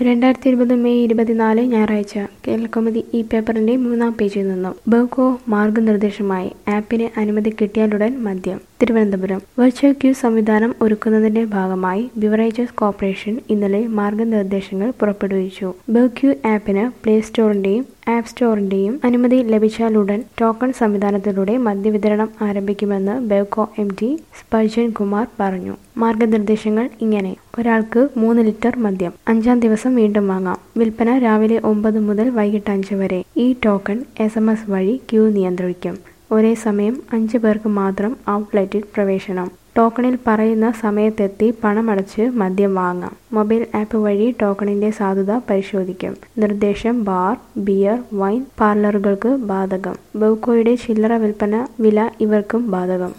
രണ്ടായിരത്തി ഇരുപത് മെയ് ഇരുപത്തിനാല് ഞായറാഴ്ച കേരളകൗമുദി ഈ പേപ്പറിന്റെ മൂന്നാം പേജിൽ നിന്നും ബെവ്കോ മാർഗനിർദ്ദേശമായി ആപ്പിന് അനുമതി കിട്ടിയാലുടൻ മദ്യം തിരുവനന്തപുരം വെർച്വൽ ക്യൂ സംവിധാനം ഒരുക്കുന്നതിന്റെ ഭാഗമായി ബിവറേജസ് കോർപ്പറേഷൻ ഇന്നലെ മാർഗനിർദ്ദേശങ്ങൾ പുറപ്പെടുവിച്ചു ബെവ്ക്യൂ ആപ്പിന് പ്ലേ സ്റ്റോറിന്റെയും ആപ്പ് സ്റ്റോറിന്റെയും അനുമതി ലഭിച്ചാലുടൻ ടോക്കൺ സംവിധാനത്തിലൂടെ മദ്യവിതരണം ആരംഭിക്കുമെന്ന് ബെവ്കോ എം ഡി സ്പർജൻ കുമാർ പറഞ്ഞു മാർഗനിർദ്ദേശങ്ങൾ ഇങ്ങനെ ഒരാൾക്ക് മൂന്ന് ലിറ്റർ മദ്യം അഞ്ചാം ദിവസം വീണ്ടും വാങ്ങാം വിൽപ്പന രാവിലെ ഒമ്പത് മുതൽ വൈകിട്ട് അഞ്ച് വരെ ഈ ടോക്കൺ എസ് എം എസ് വഴി ക്യൂ നിയന്ത്രിക്കും ഒരേ സമയം അഞ്ച് പേർക്ക് മാത്രം ഔട്ട്ലെറ്റിൽ പ്രവേശനം ടോക്കണിൽ പറയുന്ന സമയത്തെത്തി പണമടച്ച് മദ്യം വാങ്ങാം മൊബൈൽ ആപ്പ് വഴി ടോക്കണിന്റെ സാധുത പരിശോധിക്കും നിർദ്ദേശം ബാർ ബിയർ വൈൻ പാർലറുകൾക്ക് ബാധകം ബൗക്കോയുടെ ചില്ലറ വിൽപ്പന വില ഇവർക്കും ബാധകം